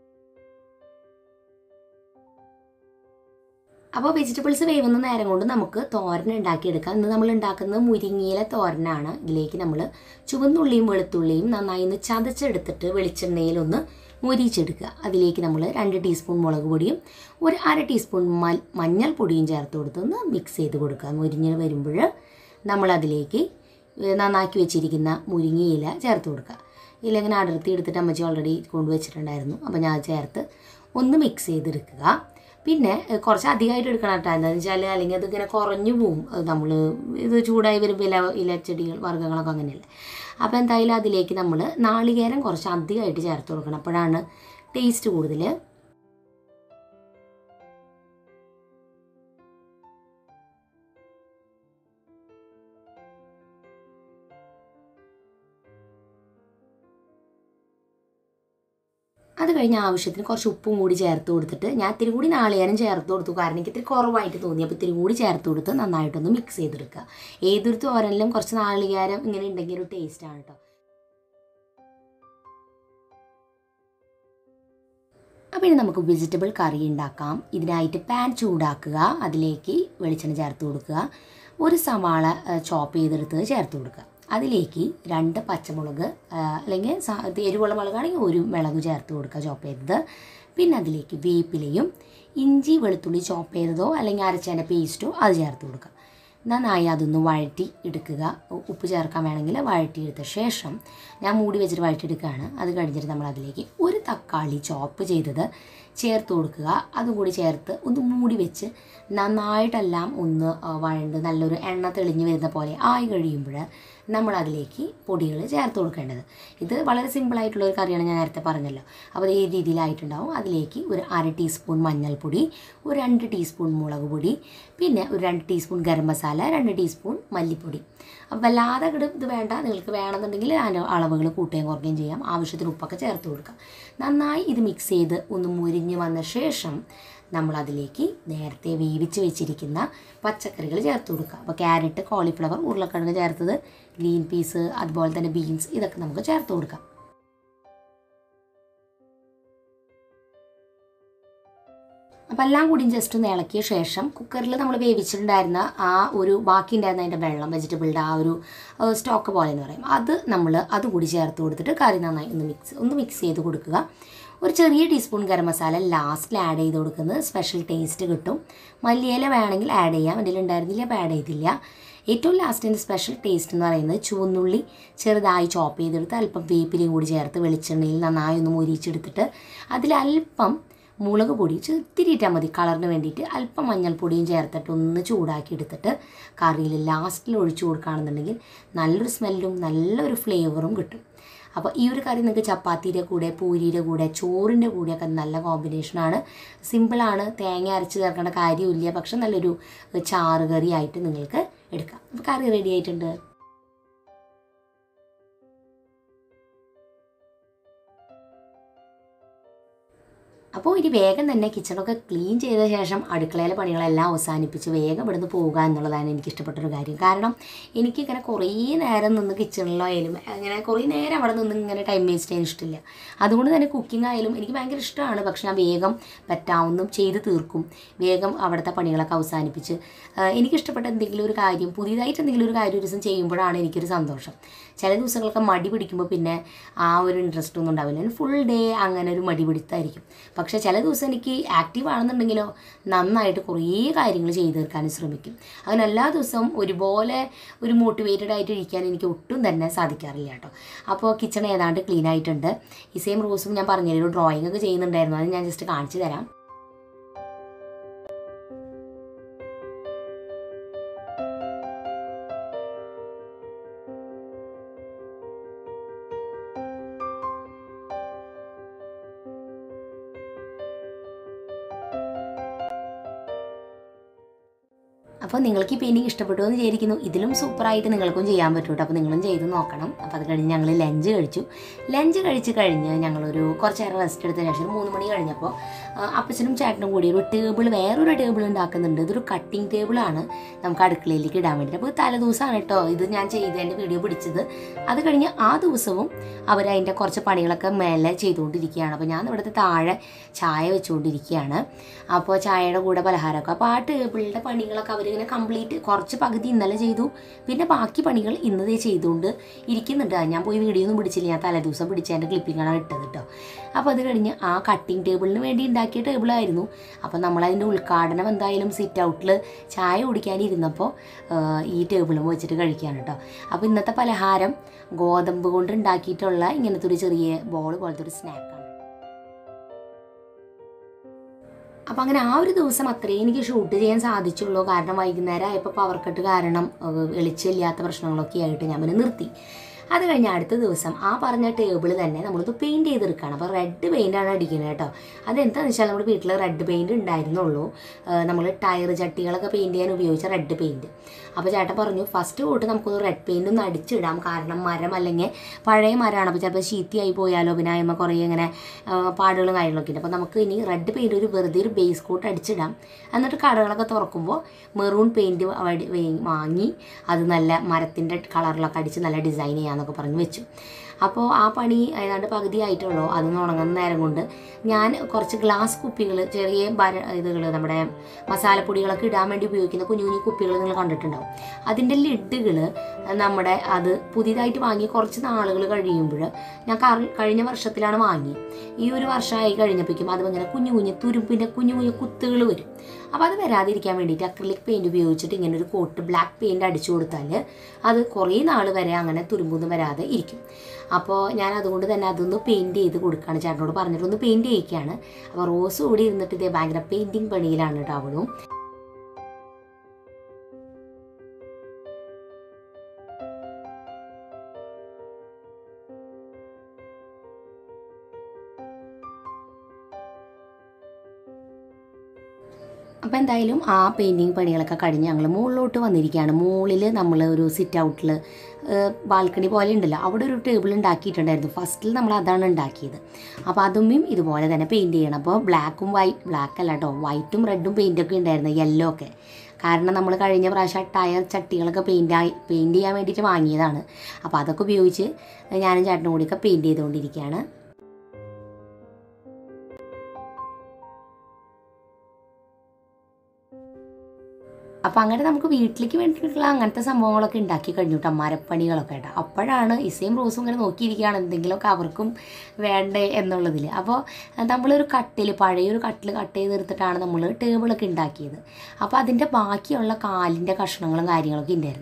അപ്പോൾ വെജിറ്റബിൾസ് വേവുന്ന നേരം കൊണ്ട് നമുക്ക് തോരൻ ഉണ്ടാക്കിയെടുക്കാം ഇന്ന് നമ്മൾ ഉണ്ടാക്കുന്നത് മുരിങ്ങയില തോരനാണ് ഇതിലേക്ക് നമ്മൾ ചുവന്നുള്ളിയും വെളുത്തുള്ളിയും നന്നായി ഒന്ന് ചതച്ചെടുത്തിട്ട് വെളിച്ചെണ്ണയിലൊന്ന് മുരിച്ചെടുക്കുക അതിലേക്ക് നമ്മൾ രണ്ട് ടീസ്പൂൺ മുളക് പൊടിയും ഒരു അര ടീസ്പൂൺ മൽ മഞ്ഞൾപ്പൊടിയും ചേർത്ത് കൊടുത്ത് ഒന്ന് മിക്സ് ചെയ്ത് കൊടുക്കുക മുരിഞ്ഞ് വരുമ്പോൾ നമ്മളതിലേക്ക് നന്നാക്കി വെച്ചിരിക്കുന്ന മുരിങ്ങയില ചേർത്ത് കൊടുക്കുക ഇതിലിങ്ങനെ അടർത്തി എടുത്തിട്ട് അമ്മച്ചി ഓൾറെഡി കൊണ്ടുവച്ചിട്ടുണ്ടായിരുന്നു അപ്പോൾ ഞാൻ ചേർത്ത് ഒന്ന് മിക്സ് ചെയ്തെടുക്കുക പിന്നെ ഏഹ്, കുറച്ച് അധികമായിട്ട് എടുക്കണം കേട്ടോ എന്താണെന്ന് വെച്ചാൽ അല്ലെങ്കിൽ അതിങ്ങനെ കുറഞ്ഞു പോവും നമ്മൾ ഇത് ചൂടായി വരുമ്പോൾ ഇല ഇലച്ചെടികൾ വർഗ്ഗങ്ങളൊക്കെ അങ്ങനെയല്ലേ അപ്പോൾ എന്തായാലും അതിലേക്ക് നമ്മൾ നാളികേരം കുറച്ച് അധികമായിട്ട് ചേർത്ത് കൊടുക്കണം അപ്പോഴാണ് ടേസ്റ്റ് കൂടുതൽ അത് കഴിഞ്ഞ് ആവശ്യത്തിന് കുറച്ച് ഉപ്പും കൂടി ചേർത്ത് കൊടുത്തിട്ട് ഞാൻ ഇത്തിരി കൂടി നാളികേരം ചേർത്ത് കൊടുത്തു കാരണം എനിക്ക് ഇത്തിരി കുറവായിട്ട് തോന്നി അപ്പോൾ ഇത്തിരി കൂടി ചേർത്ത് കൊടുത്ത് നന്നായിട്ടൊന്ന് മിക്സ് ചെയ്തെടുക്കുക ഏതൊരു തോരനിലും കുറച്ച് നാളികേരം ഇങ്ങനെ ഉണ്ടെങ്കിൽ ഒരു ടേസ്റ്റാണ് കേട്ടോ അപ്പോൾ ഇനി നമുക്ക് വെജിറ്റബിൾ കറി ഉണ്ടാക്കാം ഇതിനായിട്ട് പാൻ ചൂടാക്കുക അതിലേക്ക് വെളിച്ചെണ്ണ ചേർത്ത് കൊടുക്കുക ഒരു സവാള ചോപ്പ് ചെയ്തെടുത്ത് ചേർത്ത് കൊടുക്കുക അതിലേക്ക് രണ്ട് പച്ചമുളക് ആ, അല്ലെങ്കിൽ സ- എരിവുള്ള മുളകാണെങ്കിൽ ഒരു മുളക് ചേർത്ത് കൊടുക്കുക ചോപ്പ് ചെയ്തത് പിന്നെ അതിലേക്ക് വേപ്പിലയും ഇഞ്ചി വെളുത്തുള്ളി ചോപ്പ് ചെയ്തതോ അല്ലെങ്കിൽ അരച്ചതിൻ്റെ പേസ്റ്റോ അത് ചേർത്ത് കൊടുക്കുക നന്നായി അതൊന്ന് വഴറ്റി എടുക്കുക ഉ- ഉപ്പ് ചേർക്കാൻ വേണമെങ്കിൽ വഴറ്റിയെടുത്ത ശേഷം ഞാൻ മൂടി വെച്ചിട്ട് വഴറ്റിയെടുക്കുകയാണ് അത് കഴിഞ്ഞിട്ട് നമ്മൾ അതിലേക്ക് ഒരു തക്കാളി ചോപ്പ് ചെയ്തത് ചേർത്ത് കൊടുക്കുക അതും കൂടി ചേർത്ത് ഒന്ന് മൂടി വെച്ച് നന്നായിട്ടെല്ലാം ഒന്ന് ആ, വഴണ്ട് നല്ലൊരു എണ്ണ തെളിഞ്ഞ് വരുന്ന പോലെ ആയി കഴിയുമ്പോൾ നമ്മൾ അതിലേക്ക് പൊടികൾ ചേർത്ത് കൊടുക്കേണ്ടത് ഇത് വളരെ സിമ്പിളായിട്ടുള്ള ഒരു കറിയാണ് ഞാൻ നേരത്തെ പറഞ്ഞല്ലോ അപ്പോൾ ഈ രീതിയിലായിട്ടുണ്ടാവും അതിലേക്ക് ഒരു അര ടീസ്പൂൺ മഞ്ഞൾപ്പൊടി ഒരു രണ്ട് ടീസ്പൂൺ മുളക് പൊടി പിന്നെ ഒരു രണ്ട് ടീസ്പൂൺ ഗരം മസാല രണ്ട് ടീസ്പൂൺ മല്ലിപ്പൊടി അപ്പോൾ വല്ലാതെ അങ്ങട് ഇത് വേണ്ട നിങ്ങൾക്ക് വേണമെന്നുണ്ടെങ്കിൽ അതിൻ്റെ അളവുകൾ കൂട്ടുകയും കുറയ്ക്കുകയും ചെയ്യാം ആവശ്യത്തിന് ഉപ്പൊക്കെ ചേർത്ത് കൊടുക്കാം നന്നായി ഇത് മിക്സ് ചെയ്ത് ഒന്ന് മുരിഞ്ഞ് വന്ന ശേഷം നമ്മൾ അതിലേക്ക് നേരത്തെ വേവിച്ച് വെച്ചിരിക്കുന്ന പച്ചക്കറികൾ ചേർത്ത് കൊടുക്കുക അപ്പോൾ ക്യാരറ്റ് കോളിഫ്ലവർ ഉരുളക്കിഴങ്ങ് ചേർത്തത് ഗ്രീൻ പീസ് അതുപോലെ തന്നെ ബീൻസ് ഇതൊക്കെ നമുക്ക് ചേർത്ത് കൊടുക്കാം അപ്പം എല്ലാം കൂടി ജസ്റ്റ് ഒന്ന് ഇളക്കിയ ശേഷം കുക്കറിൽ നമ്മൾ വേവിച്ചിട്ടുണ്ടായിരുന്ന ആ ഒരു ബാക്കി ഉണ്ടായിരുന്ന അതിൻ്റെ വെള്ളം വെജിറ്റബിളിൻ്റെ ആ ഒരു സ്റ്റോക്ക് പോലെ എന്ന് പറയും അത് നമ്മൾ അതുകൂടി ചേർത്ത് കൊടുത്തിട്ട് കറി നന്നായി ഒന്ന് മിക്സ് ഒന്ന് മിക്സ് ചെയ്ത് കൊടുക്കുക ഒരു ചെറിയ ടീസ്പൂൺ ഗരം മസാല ലാസ്റ്റിൽ ആഡ് ചെയ്ത് കൊടുക്കുന്നത് സ്പെഷ്യൽ ടേസ്റ്റ് കിട്ടും മല്ലിയില വേണമെങ്കിൽ ആഡ് ചെയ്യാം എൻ്റെ ഉണ്ടായിരുന്നില്ല അപ്പോൾ ആഡ് ചെയ്തില്ല ഏറ്റവും ലാസ്റ്റിൻ്റെ സ്പെഷ്യൽ ടേസ്റ്റ് എന്ന് പറയുന്നത് ചുവന്നുള്ളി ചെറുതായി ചോപ്പ് ചെയ്തെടുത്ത് അല്പം വേപ്പിലയും കൂടി ചേർത്ത് വെളിച്ചെണ്ണയിൽ നന്നായി ഒന്ന് മൊരിച്ചെടുത്തിട്ട് അതിലല്പം മുളക് പൊടി ഇത്തിരി ഇട്ടാൽ മതി കളറിന് വേണ്ടിയിട്ട് അല്പം മഞ്ഞൾപ്പൊടിയും ചേർത്തിട്ട് ഒന്ന് ചൂടാക്കി എടുത്തിട്ട് കറിയിൽ ലാസ്റ്റിൽ ഒഴിച്ചു കൊടുക്കുകയാണെന്നുണ്ടെങ്കിൽ നല്ലൊരു സ്മെല്ലും നല്ലൊരു ഫ്ലേവറും കിട്ടും അപ്പോൾ ഈ ഒരു കറി നിങ്ങൾക്ക് ചപ്പാത്തിയുടെ കൂടെ പൂരിയുടെ കൂടെ ചോറിൻ്റെ കൂടെയൊക്കെ നല്ല കോമ്പിനേഷനാണ് സിമ്പിളാണ് തേങ്ങ അരച്ച് ചേർക്കേണ്ട കാര്യമില്ല പക്ഷെ നല്ലൊരു ചാറ് കറി ആയിട്ട് നിങ്ങൾക്ക് എടുക്കാം അപ്പോൾ കറി റെഡി ആയിട്ടുണ്ട് അപ്പോൾ ഇനി വേഗം തന്നെ കിച്ചണൊക്കെ ക്ലീൻ ചെയ്ത ശേഷം അടുക്കളയിലെ പണികളെല്ലാം അവസാനിപ്പിച്ച് വേഗം ഇവിടുന്ന് പോകുക എന്നുള്ളതാണ് എനിക്ക് ഇഷ്ടപ്പെട്ടൊരു കാര്യം കാരണം എനിക്കിങ്ങനെ കുറേ നേരം നിന്ന് കിച്ചണിലോ ആയാലും അങ്ങനെ കുറേ നേരം അവിടെ നിന്ന് ഇങ്ങനെ ടൈം വേസ്റ്റ് ചെയ്യാൻ ഇഷ്ടമില്ല അതുകൊണ്ട് തന്നെ കുക്കിംഗ് ആയാലും എനിക്ക് ഭയങ്കര ഇഷ്ടമാണ് പക്ഷെ ഞാൻ വേഗം പറ്റാവുന്നതും ചെയ്ത് തീർക്കും വേഗം അവിടുത്തെ പണികളൊക്കെ അവസാനിപ്പിച്ച് ആ, എനിക്കിഷ്ടപ്പെട്ട എന്തെങ്കിലും ഒരു കാര്യം പുതിയതായിട്ട് എന്തെങ്കിലും ഒരു കാര്യം ഒരു ദിവസം ചെയ്യുമ്പോഴാണ് എനിക്കൊരു സന്തോഷം ചില ദിവസങ്ങളൊക്കെ മടി പിടിക്കുമ്പോൾ പിന്നെ ആ ഒരു ഇൻട്രസ്റ്റ് ഒന്നും ഉണ്ടാവില്ല ഫുൾ ഡേ അങ്ങനെ ഒരു മടി പിടുത്തായിരിക്കും പക്ഷേ ചില ദിവസം എനിക്ക് ആക്റ്റീവ് ആണെന്നുണ്ടെങ്കിലോ നന്നായിട്ട് കുറേ കാര്യങ്ങൾ ചെയ്തു തീർക്കാനും ശ്രമിക്കും അങ്ങനെ എല്ലാ ദിവസവും ഒരുപോലെ ഒരു മോട്ടിവേറ്റഡ് ആയിട്ട് ഇരിക്കാൻ എനിക്ക് ഒട്ടും തന്നെ സാധിക്കാറില്ല കേട്ടോ അപ്പോൾ കിച്ചൺ ഏതാണ്ട് ക്ലീൻ ആയിട്ടുണ്ട് ഈ സെയിം റോസും ഞാൻ പറഞ്ഞൊരു ഡ്രോയിങ് ഒക്കെ ചെയ്യുന്നുണ്ടായിരുന്നു അത് ഞാൻ ജസ്റ്റ് കാണിച്ചു തരാം അപ്പോൾ നിങ്ങൾക്ക് ഈ പെയിൻറ്റിങ് ഇഷ്ടപ്പെട്ടു എന്ന് വിചാരിക്കുന്നു ഇതിലും സൂപ്പറായിട്ട് നിങ്ങൾക്കും ചെയ്യാൻ പറ്റും കേട്ടോ അപ്പോൾ നിങ്ങളും ചെയ്ത് നോക്കണം അപ്പോൾ അത് കഴിഞ്ഞ് ഞങ്ങൾ ലഞ്ച് കഴിച്ചു ലഞ്ച് കഴിച്ച് കഴിഞ്ഞ് ഞങ്ങളൊരു കുറച്ച് നേരം റെസ്റ്റ് എടുത്ത ശേഷം ഒരു മൂന്ന് മണി കഴിഞ്ഞപ്പോൾ ആ, അപ്പച്ചനും ചേട്ടനും കൂടി ഒരു ടേബിൾ വേറൊരു ടേബിൾ ഉണ്ടാക്കുന്നുണ്ട് ഇതൊരു കട്ടിംഗ് ടേബിളാണ് നമുക്ക് അടുക്കളയിലേക്ക് ഇടാൻ വേണ്ടിയിട്ട് അപ്പോൾ തലേദിവസമാണ് കേട്ടോ ഇത് ഞാൻ ചെയ്തതിൻ്റെ വീഡിയോ പിടിച്ചത് അത് കഴിഞ്ഞ് ആ ദിവസവും അവർ അതിൻ്റെ കുറച്ച് പണികളൊക്കെ മേലെ ചെയ്തുകൊണ്ടിരിക്കുകയാണ് അപ്പോൾ ഞാൻ ഇവിടുത്തെ താഴെ ചായ വെച്ചുകൊണ്ടിരിക്കുകയാണ് അപ്പോൾ ചായയുടെ കൂടെ പലഹാരമൊക്കെ അപ്പോൾ ആ ടേബിളിൻ്റെ പണികളൊക്കെ അവരിങ്ങനെ കംപ്ലീറ്റ് കുറച്ച് പകുതി ഇന്നലെ ചെയ്തു പിന്നെ ബാക്കി പണികൾ ഇന്നതേ ചെയ്തുകൊണ്ട് ഇരിക്കുന്നുണ്ട് അത് ഞാൻ പോയി വീഡിയോ ഒന്നും പിടിച്ചില്ല ഞാൻ തലേദിവസം പിടിച്ചതിൻ്റെ ക്ലിപ്പിങ്ങാണ് ഇട്ടത് കേട്ടോ അപ്പോൾ അത് കഴിഞ്ഞ് ആ കട്ടിംഗ് ടേബിളിന് വേണ്ടി ഉണ്ടാക്കിയ ടേബിളായിരുന്നു അപ്പോൾ നമ്മളതിൻ്റെ ഉദ്ഘാടനം എന്തായാലും സിറ്റ് ഔട്ടിൽ ചായ കുടിക്കാനിരുന്നപ്പോൾ ഈ ടേബിളും വെച്ചിട്ട് കഴിക്കുകയാണ് കേട്ടോ അപ്പോൾ ഇന്നത്തെ പലഹാരം ഗോതമ്പ് കൊണ്ട് ഉണ്ടാക്കിയിട്ടുള്ള ഇങ്ങനത്തെ ഒരു ചെറിയ ബോൾ പോലത്തെ ഒരു സ്നാക്കാണ് അപ്പം അങ്ങനെ ആ ഒരു ദിവസം അത്രയും എനിക്ക് ഷൂട്ട് ചെയ്യാൻ സാധിച്ചുള്ളൂ കാരണം വൈകുന്നേരം ആയപ്പോൾ പവർ കട്ട് കാരണം ഏഹ്, വെളിച്ചമില്ലാത്ത പ്രശ്നങ്ങളൊക്കെ ആയിട്ട് ഞാൻ പിന്നെ നിർത്തി അത് കഴിഞ്ഞ് അടുത്ത ദിവസം ആ പറഞ്ഞ ടേബിൾ തന്നെ നമ്മളിത് പെയിൻറ് ചെയ്തെടുക്കുകയാണ് അപ്പോൾ റെഡ് പെയിൻ്റാണ് അടിക്കുന്നത് കേട്ടോ അതെന്താണെന്ന് വെച്ചാൽ നമ്മുടെ വീട്ടിൽ റെഡ് പെയിൻറ് ഉണ്ടായിരുന്നുള്ളൂ നമ്മൾ ടയർ ചട്ടികളൊക്കെ പെയിൻറ് ചെയ്യാൻ ഉപയോഗിച്ച റെഡ് പെയിൻറ് അപ്പോൾ ചേട്ടൻ പറഞ്ഞു ഫസ്റ്റ് തൊട്ട് നമുക്കൊന്ന് റെഡ് പെയിൻ്റ് ഒന്ന് അടിച്ചിടാം കാരണം മരം അല്ലെങ്കിൽ പഴയ മരമാണ് അപ്പോൾ ചിലപ്പോൾ ചീത്തയായി പോയാലോ പിന്നെ അതിന്മേൽ കുറേ ഇങ്ങനെ ആ, പാടുകളും കാര്യങ്ങളൊക്കെ ഉണ്ട് അപ്പോൾ നമുക്ക് ഇനി റെഡ് പെയിൻറ് ഒരു വെറുതെ ഒരു ബേസ് കോട്ട് അടിച്ചിടാം എന്നിട്ട് കടകളൊക്കെ തുറക്കുമ്പോൾ മെറൂൺ പെയിൻറ് വാങ്ങി അത് നല്ല മരത്തിൻ്റെ കളറിലൊക്കെ അടിച്ച് നല്ല ഡിസൈൻ ചെയ്യാമെന്നൊക്കെ പറഞ്ഞ് വെച്ചു അപ്പോൾ ആ പണി ഏതാണ്ട് പകുതി ആയിട്ടുള്ളൂ അതൊന്ന് ഉണങ്ങുന്ന നേരം കൊണ്ട് ഞാൻ കുറച്ച് ഗ്ലാസ് കുപ്പികൾ ചെറിയ ബര ഇതുകൾ നമ്മുടെ മസാലപ്പൊടികളൊക്കെ ഇടാൻ വേണ്ടി ഉപയോഗിക്കുന്ന കുഞ്ഞു കുഞ്ഞു കുപ്പികൾ നിങ്ങൾ കണ്ടിട്ടുണ്ടാവും അതിൻ്റെ ലിഡുകൾ നമ്മുടെ അത് പുതിയതായിട്ട് വാങ്ങി കുറച്ച് നാളുകൾ കഴിയുമ്പോൾ ഞാൻ കറി- കഴിഞ്ഞ വർഷത്തിലാണ് വാങ്ങി ഈ ഒരു വർഷമായി കഴിഞ്ഞപ്പോഴേക്കും അത് ഇങ്ങനെ കുഞ്ഞു കുഞ്ഞു തുരുമ്പിൻ്റെ കുഞ്ഞു കുഞ്ഞു കുത്തുകൾ വരും അപ്പോൾ അത് വരാതിരിക്കാൻ വേണ്ടിയിട്ട് അക്രിലിക് പെയിൻറ് ഉപയോഗിച്ചിട്ട് ഇങ്ങനെ ഒരു കോട്ട് ബ്ലാക്ക് പെയിൻറ് അടിച്ചു കൊടുത്താൽ അത് കുറേ നാൾ വരെ അങ്ങനെ തുരുമ്പൊന്നും വരാതെ ഇരിക്കും അപ്പോൾ ഞാൻ അതുകൊണ്ട് തന്നെ അതൊന്ന് പെയിൻറ് ചെയ്ത് കൊടുക്കുകയാണ് ചേട്ടനോട് പറഞ്ഞിട്ട് ഒന്ന് പെയിൻറ് ചെയ്യിക്കുകയാണ് അപ്പോൾ റോസ് കൂടി ഇരുന്നിട്ട് ഇതേ ഭയങ്കര പെയിൻറ്റിങ് പണിയിലാണ് കേട്ടോ അവളും അപ്പോൾ എന്തായാലും ആ പെയിൻറ്റിങ് പണികളൊക്കെ കഴിഞ്ഞ് ഞങ്ങൾ മുകളിലോട്ട് വന്നിരിക്കുകയാണ് മുകളിൽ നമ്മൾ ഒരു സിറ്റ് ഔട്ടിൽ ബാൽക്കണി പോലെ ഉണ്ടല്ലോ അവിടെ ഒരു ടേബിൾ ഉണ്ടാക്കിയിട്ടുണ്ടായിരുന്നു ഫസ്റ്റിൽ നമ്മൾ അതാണ് ഉണ്ടാക്കിയത് അപ്പോൾ അതുമ്മയും ഇതുപോലെ തന്നെ പെയിൻറ് ചെയ്യണം അപ്പോൾ ബ്ലാക്കും വൈറ്റ് ബ്ലാക്ക് അല്ല കേട്ടോ വൈറ്റും റെഡും പെയിൻറ്റൊക്കെ ഉണ്ടായിരുന്നു യെല്ലോ ഒക്കെ കാരണം നമ്മൾ കഴിഞ്ഞ പ്രാവശ്യം ടയർ ചട്ടികളൊക്കെ പെയിൻ്റ് ആയി പെയിൻറ് ചെയ്യാൻ വേണ്ടിയിട്ട് വാങ്ങിയതാണ് അപ്പോൾ അതൊക്കെ ഉപയോഗിച്ച് ഞാനും ചേട്ടനും കൂടിയൊക്കെ പെയിൻറ് ചെയ്തുകൊണ്ടിരിക്കുകയാണ് അപ്പോൾ അങ്ങനെ നമുക്ക് വീട്ടിലേക്ക് വേണ്ടിയിട്ടുള്ള അങ്ങനത്തെ സംഭവങ്ങളൊക്കെ ഉണ്ടാക്കി കഴിഞ്ഞു കേട്ടോ മരപ്പണികളൊക്കെ കേട്ടോ അപ്പോഴാണ് ഇസയും റോസും ഇങ്ങനെ നോക്കിയിരിക്കുകയാണ് എന്തെങ്കിലുമൊക്കെ അവർക്കും വേണ്ടേ എന്നുള്ളതിൽ അപ്പോൾ നമ്മളൊരു കട്ടിൽ പഴയൊരു കട്ടിൽ കട്ട് ചെയ്തെടുത്തിട്ടാണ് നമ്മൾ ടേബിളൊക്കെ ഉണ്ടാക്കിയത് അപ്പോൾ അതിൻ്റെ ബാക്കിയുള്ള കാലിൻ്റെ കഷ്ണങ്ങളും കാര്യങ്ങളൊക്കെ ഉണ്ടായിരുന്നു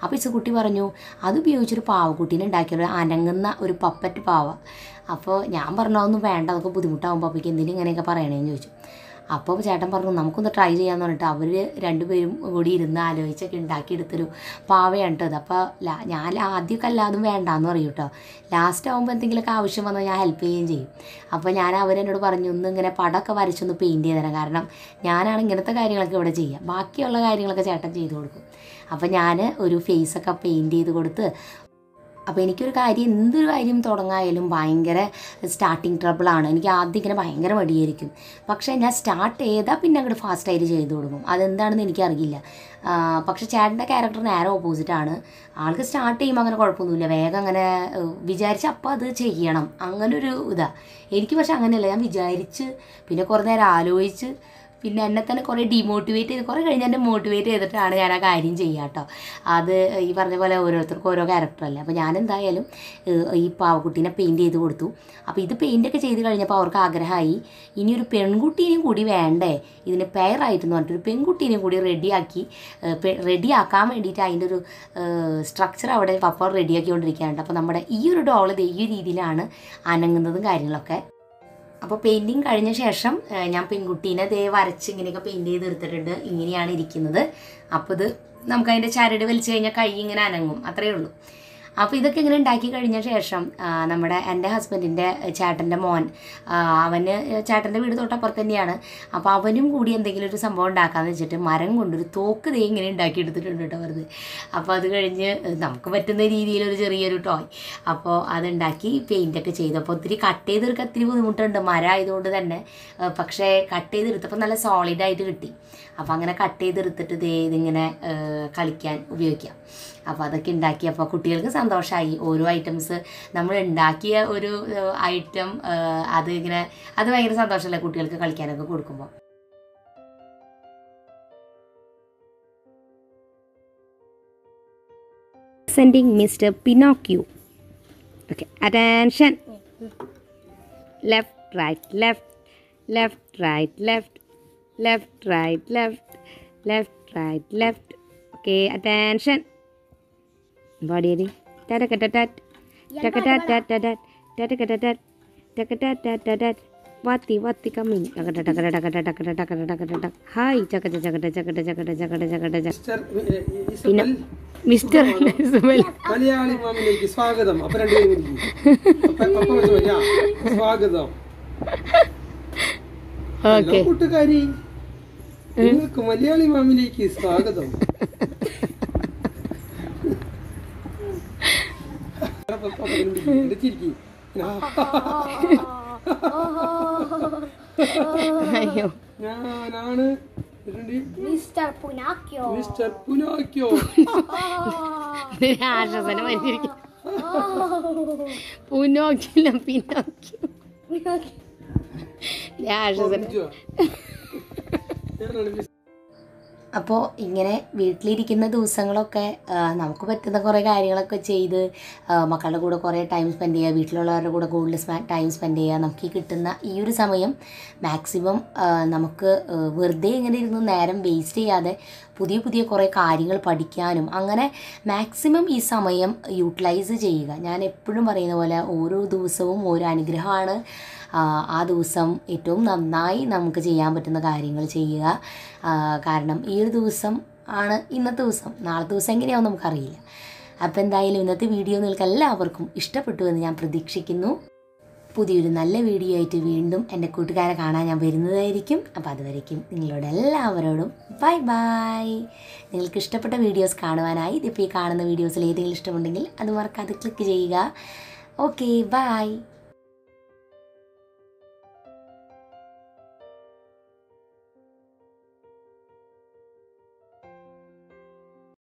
അപ്പോൾ ഇസുകുട്ടി പറഞ്ഞു അത് ഉപയോഗിച്ചൊരു പാവക്കുട്ടീനെ ഉണ്ടാക്കിയൊരു അനങ്ങുന്ന ഒരു പപ്പറ്റ് പാവ അപ്പോൾ ഞാൻ പറഞ്ഞു അതൊന്നും വേണ്ട അതൊക്കെ ബുദ്ധിമുട്ടാകുമ്പോൾ അപ്പോഴേക്ക് എന്തിനും ഇങ്ങനെയൊക്കെ പറയണേന്ന് ചോദിച്ചു അപ്പോൾ ചേട്ടൻ പറഞ്ഞു നമുക്കൊന്ന് ട്രൈ ചെയ്യാമെന്ന് പറഞ്ഞിട്ട് അവർ രണ്ടുപേരും കൂടി ഇരുന്ന് ആലോചിച്ചൊക്കെ ഉണ്ടാക്കിയെടുത്തൊരു പാവയാണ് കേട്ടോ അത് അപ്പോൾ ലാ ഞാൻ ആദ്യമൊക്കെ അല്ലാതും വേണ്ടാന്ന് പറയും കേട്ടോ ലാസ്റ്റ് ആകുമ്പോൾ എന്തെങ്കിലുമൊക്കെ ആവശ്യം വന്നാൽ ഞാൻ ഹെൽപ്പ് ചെയ്യുകയും ചെയ്യും അപ്പോൾ ഞാൻ അവരെന്നോട് പറഞ്ഞു ഒന്ന് ഇങ്ങനെ പടമൊക്കെ വരച്ചൊന്ന് പെയിൻറ്റ് ചെയ്ത് തരാം കാരണം ഞാനാണ് ഇങ്ങനത്തെ കാര്യങ്ങളൊക്കെ ഇവിടെ ചെയ്യുക ബാക്കിയുള്ള കാര്യങ്ങളൊക്കെ ചേട്ടൻ ചെയ്ത് കൊടുക്കും അപ്പോൾ ഞാൻ ഒരു ഫേസൊക്കെ പെയിൻറ്റ് ചെയ്ത് കൊടുത്ത് അപ്പോൾ എനിക്കൊരു കാര്യം എന്തൊരു കാര്യം തുടങ്ങായാലും ഭയങ്കര സ്റ്റാർട്ടിങ് ട്രബിളാണ് എനിക്ക് ആദ്യം ഇങ്ങനെ ഭയങ്കര മടിയായിരിക്കും പക്ഷേ ഞാൻ സ്റ്റാർട്ട് ചെയ്താൽ പിന്നെ അങ്ങോട്ട് ഫാസ്റ്റായിട്ട് ചെയ്തു കൊടുക്കും അതെന്താണെന്ന് എനിക്കറിയില്ല ആ, പക്ഷേ ചേട്ടൻ്റെ ക്യാരക്ടർ നേരെ ഓപ്പോസിറ്റാണ് ആൾക്ക് സ്റ്റാർട്ട് ചെയ്യുമ്പോൾ അങ്ങനെ കുഴപ്പമൊന്നുമില്ല വേഗം അങ്ങനെ ഏഹ്, വിചാരിച്ച് അപ്പോൾ അത് ചെയ്യണം അങ്ങനെ ഒരു ഇതാ എനിക്ക് പക്ഷെ അങ്ങനെയല്ല ഞാൻ വിചാരിച്ച് പിന്നെ കുറേ നേരം ആലോചിച്ച് പിന്നെ എന്നെ തന്നെ കുറേ ഡിമോട്ടിവേറ്റ് ചെയ്ത് കുറേ കഴിഞ്ഞ് എന്നെ മോട്ടിവേറ്റ് ചെയ്തിട്ടാണ് ഞാൻ ആ കാര്യം ചെയ്യുക കേട്ടോ അത് ഈ പറഞ്ഞ പോലെ ഓരോരുത്തർക്കും ഓരോ ക്യാരക്ടറല്ലേ അപ്പോൾ ഞാൻ എന്തായാലും ഏഹ്, ഈ പാവക്കുട്ടീനെ പെയിൻറ്റ് ചെയ്ത് കൊടുത്തു അപ്പോൾ ഇത് പെയിൻ്റൊക്കെ ചെയ്ത് കഴിഞ്ഞപ്പോൾ അവർക്ക് ആഗ്രഹമായി ഇനി ഒരു പെൺകുട്ടീനെയും കൂടി വേണ്ടേ ഇതിന് പെയറായിട്ടെന്ന് പറഞ്ഞിട്ട് ഒരു പെൺകുട്ടീനെയും കൂടി റെഡിയാക്കി റെഡിയാക്കാൻ വേണ്ടിയിട്ട് അതിൻ്റെ ഒരു സ്ട്രക്ചർ അവിടെ പപ്പ റെഡിയാക്കിക്കൊണ്ടിരിക്കുകയാണ് അപ്പോൾ നമ്മുടെ ഈ ഒരു ഡോൾ ഇത് ഈ ഒരു രീതിയിലാണ് അനങ്ങുന്നതും കാര്യങ്ങളൊക്കെ അപ്പോൾ പെയിൻറ്റിങ് കഴിഞ്ഞ ശേഷം ഏഹ്, ഞാൻ പെൺകുട്ടീനെ ദേ വരച്ച് ഇങ്ങനെയൊക്കെ പെയിൻറ്റ് ചെയ്ത് എടുത്തിട്ടുണ്ട് ഇങ്ങനെയാണ് ഇരിക്കുന്നത് അപ്പോൾ ഇത് നമുക്ക് അതിൻ്റെ ചരട് വലിച്ചു കഴിഞ്ഞാൽ കൈ ഇങ്ങനെ അനങ്ങും അത്രയേ ഉള്ളൂ അപ്പോൾ ഇതൊക്കെ ഇങ്ങനെ ഉണ്ടാക്കി കഴിഞ്ഞ ശേഷം ആ, നമ്മുടെ എൻ്റെ ഹസ്ബൻഡിൻ്റെ ചേട്ടൻ്റെ മോൻ ആ, അവന് ചേട്ടൻ്റെ വീട് തൊട്ടപ്പുറത്ത് തന്നെയാണ് അപ്പോൾ അവനും കൂടി എന്തെങ്കിലും ഒരു സംഭവം ഉണ്ടാക്കാന്ന് വെച്ചിട്ട് മരം കൊണ്ടൊരു തോക്ക് ദേ ഇങ്ങനെ ഉണ്ടാക്കി എടുത്തിട്ടുണ്ട് കേട്ടോ വെറുതെ അപ്പോൾ അത് കഴിഞ്ഞ് നമുക്ക് പറ്റുന്ന രീതിയിലൊരു ചെറിയൊരു ടോയ് അപ്പോൾ അതുണ്ടാക്കി പെയിൻ്റൊക്കെ ചെയ്തു അപ്പോൾ ഒത്തിരി കട്ട് ചെയ്തെടുക്കാൻ ഒത്തിരി ബുദ്ധിമുട്ടുണ്ട് മരം ആയതുകൊണ്ട് തന്നെ ആ, പക്ഷേ കട്ട് ചെയ്തെടുത്തപ്പോൾ നല്ല സോളിഡായിട്ട് കിട്ടി അപ്പോൾ അങ്ങനെ കട്ട് ചെയ്തെടുത്തിട്ട് ദേ ഇതിങ്ങനെ ആ, കളിക്കാൻ ഉപയോഗിക്കാം അപ്പോൾ അതൊക്കെ ഉണ്ടാക്കി അപ്പോൾ കുട്ടികൾക്ക് സന്തോഷമായി ഓരോ ഐറ്റംസ് നമ്മൾ ഉണ്ടാക്കിയ ഒരു ഐറ്റം അത് ഇങ്ങനെ അത് ഭയങ്കര സന്തോഷമല്ലേ കുട്ടികൾക്ക് കളിക്കാനൊക്കെ കൊടുക്കുമ്പോൾ Sending Mr. Pinocchio. Okay, attention. Left, right, left, left, right, left, left, right, left, left, right, left. Okay, attention. Body ready. Tatakatat. Takatatat. Tatakatat. Takatatat. Wati wati coming. Takata takata takata takata takata takata tak. Hi. Chakata chakata chakata chakata chakata chakata chak. Mister ഏ, ഈ Isabel mister Subal Malayali മാമിലേക്ക് സ്വാഗതം അപ്പൊ രണ്ടുപേരും ഇരിക്കും. അപ്പൊ പപ്പ വിളിച്ചു പറഞ്ഞു, "ആ, സ്വാഗതം ഓക്കെ ഹലോ കൂട്ടുകാരി നിങ്ങൾക്ക് മലയാളി മാമിലേക്ക് സ്വാഗതം പപ്പ പറഞ്ഞു, "ഇവിടെ ചിരിക്ക്." അയ്യോ ഞാനാണ് ഇതുണ്ട്. Mr. Punacchio. മിസ്റ്റർ പുനാക്യോ ആശ്വസനം വന്നിരിക്കും പുനോക്കില്ല പിന്നോക്കി ആശ്വസനം ഞാനാണ് മിസ്റ്റർ അപ്പോൾ ഇങ്ങനെ വീട്ടിലിരിക്കുന്ന ദിവസങ്ങളൊക്കെ ആ, നമുക്ക് പറ്റുന്ന കുറേ കാര്യങ്ങളൊക്കെ ചെയ്ത് ആ, മക്കളുടെ കൂടെ കുറേ ടൈം സ്പെൻഡ് ചെയ്യുക വീട്ടിലുള്ളവരുടെ കൂടെ കൂടുതൽ ടൈം സ്പെൻഡ് ചെയ്യുക നമുക്ക് ഈ കിട്ടുന്ന ഈ ഒരു സമയം മാക്സിമം ആ, നമുക്ക് ആ, വെറുതെ ഇങ്ങനെ ഇരുന്ന് നേരം വേസ്റ്റ് ചെയ്യാതെ പുതിയ പുതിയ കുറേ കാര്യങ്ങൾ പഠിക്കാനും അങ്ങനെ മാക്സിമം ഈ സമയം യൂട്ടിലൈസ് ചെയ്യുക ഞാൻ എപ്പോഴും പറയുന്ന പോലെ ഓരോ ദിവസവും ഓരോ അനുഗ്രഹമാണ് ആ, ആ ദിവസം ഏറ്റവും നന്നായി നമുക്ക് ചെയ്യാൻ പറ്റുന്ന കാര്യങ്ങൾ ചെയ്യുക ആ, കാരണം ഈ ഒരു ദിവസം ആണ് ഇന്നത്തെ ദിവസം നാളത്തെ ദിവസം എങ്ങനെയാവും നമുക്കറിയില്ല അപ്പോൾ എന്തായാലും ഇന്നത്തെ വീഡിയോ നിങ്ങൾക്ക് എല്ലാവർക്കും ഇഷ്ടപ്പെട്ടു എന്ന് ഞാൻ പ്രതീക്ഷിക്കുന്നു പുതിയൊരു നല്ല വീഡിയോ ആയിട്ട് വീണ്ടും എൻ്റെ കൂട്ടുകാരെ കാണാൻ ഞാൻ വരുന്നതായിരിക്കും അപ്പോൾ അതുവരയ്ക്കും നിങ്ങളോട് എല്ലാവരോടും ബൈ ബൈ നിങ്ങൾക്ക് ഇഷ്ടപ്പെട്ട വീഡിയോസ് കാണുവാനായി ഇതിപ്പോൾ ഈ കാണുന്ന വീഡിയോസിൽ ഏതെങ്കിലും ഇഷ്ടമുണ്ടെങ്കിൽ അത് മറക്കാതെ ക്ലിക്ക് ചെയ്യുക ഓക്കെ ബൈ